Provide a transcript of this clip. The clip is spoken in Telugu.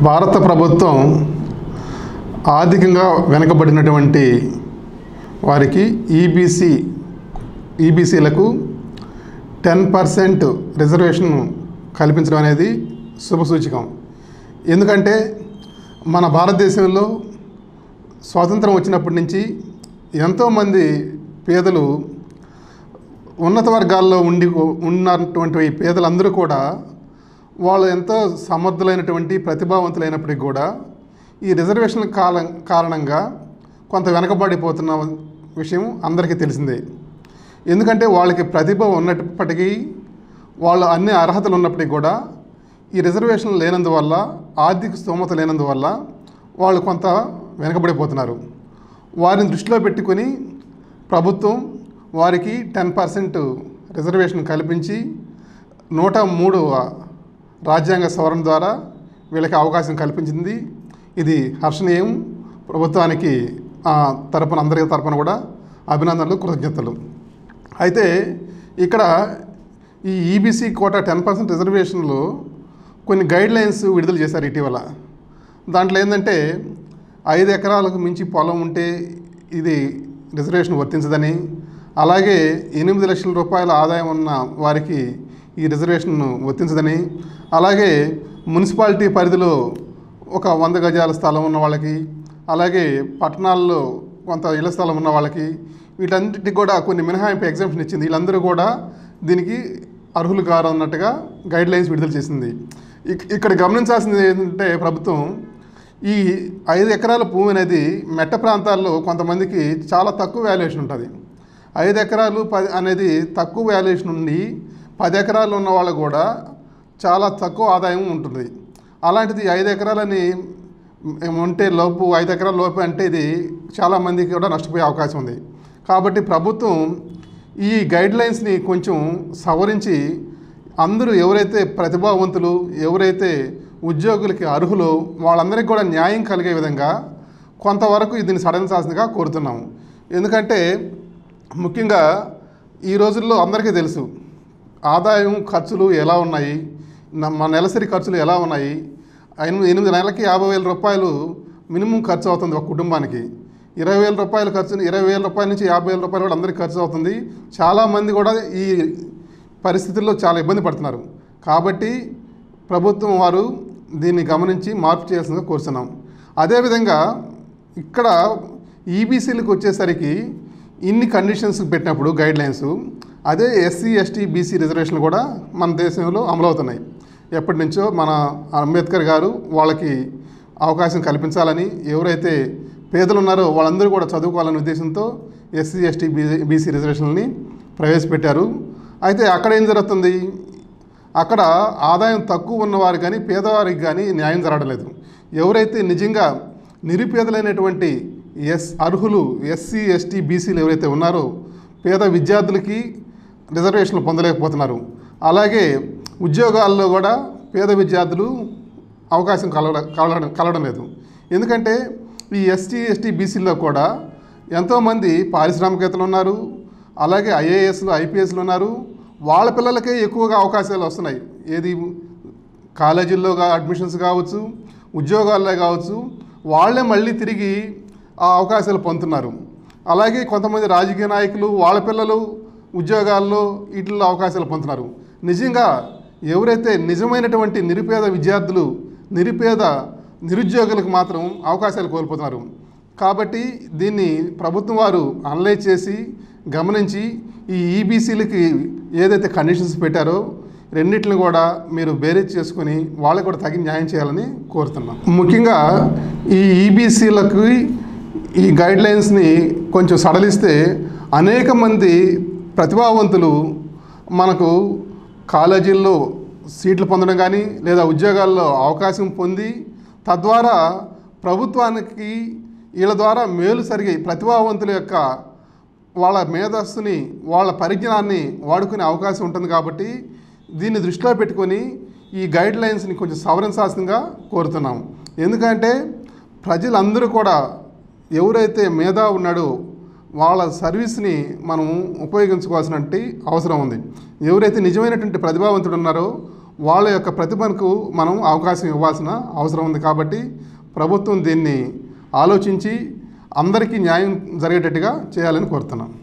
భారత ప్రభుత్వం ఆర్థికంగా వెనుకబడినటువంటి వారికి ఈబీసీ ఈబీసీలకు టెన్ పర్సెంట్ రిజర్వేషన్ కల్పించడం అనేది శుభసూచకం ఎందుకంటే మన భారతదేశంలో స్వాతంత్రం వచ్చినప్పటి నుంచి ఎంతోమంది పేదలు ఉన్నత వర్గాల్లో ఉండి ఉన్నటువంటి ఈ పేదలందరూ కూడా వాళ్ళు ఎంతో సమర్థులైనటువంటి ప్రతిభావంతులైనప్పటికీ కూడా ఈ రిజర్వేషన్ కాలం కారణంగా కొంత వెనకబడిపోతున్న విషయం అందరికీ తెలిసిందే ఎందుకంటే వాళ్ళకి ప్రతిభ ఉన్నప్పటికీ వాళ్ళు అన్ని అర్హతలు ఉన్నప్పటికీ కూడా ఈ రిజర్వేషన్ లేనందువల్ల ఆర్థిక స్తోమత లేనందువల్ల వాళ్ళు కొంత వెనకబడిపోతున్నారు వారిని దృష్టిలో పెట్టుకొని ప్రభుత్వం వారికి టెన్ పర్సెంట్ రిజర్వేషన్ కల్పించి నూట మూడు రాజ్యాంగ సవరణ ద్వారా వీళ్ళకి అవకాశం కల్పించింది ఇది హర్షణీయం ప్రభుత్వానికి ఆ, తరపున అందరి తరపున కూడా అభినందనలు కృతజ్ఞతలు అయితే ఇక్కడ ఈ ఈబీసీ కోటా టెన్ పర్సెంట్ రిజర్వేషన్లో కొన్ని గైడ్ లైన్స్ విడుదల చేశారు ఇటీవల దాంట్లో ఏంటంటే ఐదు ఎకరాలకు మించి పొలం ఉంటే ఇది రిజర్వేషన్ వర్తించదని అలాగే ఎనిమిది లక్షల రూపాయల ఆదాయం ఉన్న వారికి ఈ రిజర్వేషన్ వర్తించదని అలాగే మున్సిపాలిటీ పరిధిలో ఒక వంద గజాల స్థలం ఉన్న వాళ్ళకి అలాగే పట్టణాల్లో కొంత ఇళ్ల స్థలం ఉన్న వాళ్ళకి వీటన్నిటికి కూడా కొన్ని మినహాయింపు ఎగ్జామ్షన్ ఇచ్చింది వీళ్ళందరూ కూడా దీనికి అర్హులు కారు అన్నట్టుగా గైడ్ లైన్స్ విడుదల చేసింది ఇక్- ఇక్కడ గమనించాల్సింది ఏంటంటే ప్రభుత్వం ఈ ఐదు ఎకరాల భూమి అనేది మెట్ట ప్రాంతాల్లో కొంతమందికి చాలా తక్కువ వాల్యుయేషన్ ఉంటుంది ఐదు ఎకరాలు పది అనేది తక్కువ వాల్యుయేషన్ ఉండి పది ఎకరాలు ఉన్న వాళ్ళకు కూడా చాలా తక్కువ ఆదాయం ఉంటుంది అలాంటిది ఐదు ఎకరాలని మ్, ఉంటే లోపు ఐదు ఎకరాల లోపు అంటే ఇది చాలామందికి కూడా నష్టపోయే అవకాశం ఉంది కాబట్టి ప్రభుత్వం ఈ గైడ్ లైన్స్ని కొంచెం సవరించి అందరూ ఎవరైతే ప్రతిభావంతులు ఎవరైతే ఉద్యోగులకి అర్హులో వాళ్ళందరికీ కూడా న్యాయం కలిగే విధంగా కొంతవరకు దీన్ని సడలించాల్సిందిగా కోరుతున్నాము ఎందుకంటే ముఖ్యంగా ఈ రోజుల్లో అందరికీ తెలుసు ఆదాయం ఖర్చులు ఎలా ఉన్నాయి న- మన నెలసరి ఖర్చులు ఎలా ఉన్నాయి ఎనిమిది ఎనిమిది నెలలకి యాభై వేల రూపాయలు మినిమం ఖర్చు అవుతుంది ఒక కుటుంబానికి ఇరవై వేల రూపాయల ఖర్చు ఇరవై వేల రూపాయల నుంచి యాభై వేల రూపాయలు కూడా అందరికీ ఖర్చు అవుతుంది చాలామంది కూడా ఈ పరిస్థితుల్లో చాలా ఇబ్బంది పడుతున్నారు కాబట్టి ప్రభుత్వం వారు దీన్ని గమనించి మార్పు చేయాల్సిందిగా కోరుతున్నాం అదేవిధంగా ఇక్కడ ఈబీసీలకు వచ్చేసరికి ఇన్ని కండిషన్స్ పెట్టినప్పుడు గైడ్ లైన్స్ అదే ఎస్సీ ఎస్టీ బీసీ రిజర్వేషన్లు కూడా మన దేశంలో అమలవుతున్నాయి ఎప్పటి నుంచో మన అంబేద్కర్ గారు వాళ్ళకి అవకాశం కల్పించాలని ఎవరైతే పేదలు ఉన్నారో వాళ్ళందరూ కూడా చదువుకోవాలనే ఉద్దేశంతో ఎస్సీ ఎస్టీ బీసీ బీసీ రిజర్వేషన్లని ప్రవేశపెట్టారు అయితే అక్కడ ఏం జరుగుతుంది అక్కడ ఆదాయం తక్కువ ఉన్నవారు కానీ పేదవారికి కానీ న్యాయం జరగలేదు ఎవరైతే నిజంగా నిరుపేదలైనటువంటి ఎస్ అర్హులు ఎస్సీ ఎస్టీ బీసీలు ఎవరైతే ఉన్నారో పేద విద్యార్థులకి రిజర్వేషన్లు పొందలేకపోతున్నారు అలాగే ఉద్యోగాల్లో కూడా పేద విద్యార్థులు అవకాశం కలగ కలగడం కలగడం లేదు ఎందుకంటే ఈ ఎస్టీ ఎస్టీ బీసీల్లో కూడా ఎంతోమంది పారిశ్రామికవేత్తలు ఉన్నారు అలాగే ఐఏఎస్లు ఐపీఎస్లు ఉన్నారు వాళ్ళ పిల్లలకే ఎక్కువగా అవకాశాలు వస్తున్నాయి ఏది కాలేజీల్లో గా- అడ్మిషన్స్ కావచ్చు ఉద్యోగాల్లో కావచ్చు వాళ్ళే మళ్ళీ తిరిగి ఆ అవకాశాలు పొందుతున్నారు అలాగే కొంతమంది రాజకీయ నాయకులు వాళ్ళ పిల్లలు ఉద్యోగాల్లో వీటిల్లో అవకాశాలు పొందుతున్నారు నిజంగా ఎవరైతే నిజమైనటువంటి నిరుపేద విద్యార్థులు నిరుపేద నిరుద్యోగులకు మాత్రం అవకాశాలు కోల్పోతున్నారు కాబట్టి దీన్ని ప్రభుత్వం వారు అనలైజ్ చేసి గమనించి ఈ ఈబీసీలకి ఏదైతే కండిషన్స్ పెట్టారో రెండింటిని కూడా మీరు బేరీజ్ చేసుకొని వాళ్ళకు కూడా తగిన న్యాయం చేయాలని కోరుతున్నాం ముఖ్యంగా ఈ ఈబీసీలకి ఈ గైడ్ లైన్స్ని కొంచెం సడలిస్తే అనేక మంది ప్రతిభావంతులు మనకు కాలేజీల్లో సీట్లు పొందడం కానీ లేదా ఉద్యోగాల్లో అవకాశం పొంది తద్వారా ప్రభుత్వానికి వీళ్ళ ద్వారా మేలు జరిగే ప్రతిభావంతుల యొక్క వాళ్ళ మేధస్సుని వాళ్ళ పరిజ్ఞానాన్ని వాడుకునే అవకాశం ఉంటుంది కాబట్టి దీన్ని దృష్టిలో పెట్టుకొని ఈ గైడ్ లైన్స్ని కొంచెం సవరించాల్సిందిగా కోరుతున్నాం ఎందుకంటే ప్రజలందరూ కూడా ఎవరైతే మేధా ఉన్నాడో వాళ్ళ సర్వీస్ని మనం ఉపయోగించుకోవాల్సినటువంటి అవసరం ఉంది ఎవరైతే నిజమైనటువంటి ప్రతిభావంతుడు ఉన్నారో వాళ్ళ యొక్క ప్రతిభకు మనం అవకాశం ఇవ్వాల్సిన అవసరం ఉంది కాబట్టి ప్రభుత్వం దీన్ని ఆలోచించి అందరికీ న్యాయం జరిగేటట్టుగా చేయాలని కోరుతున్నాం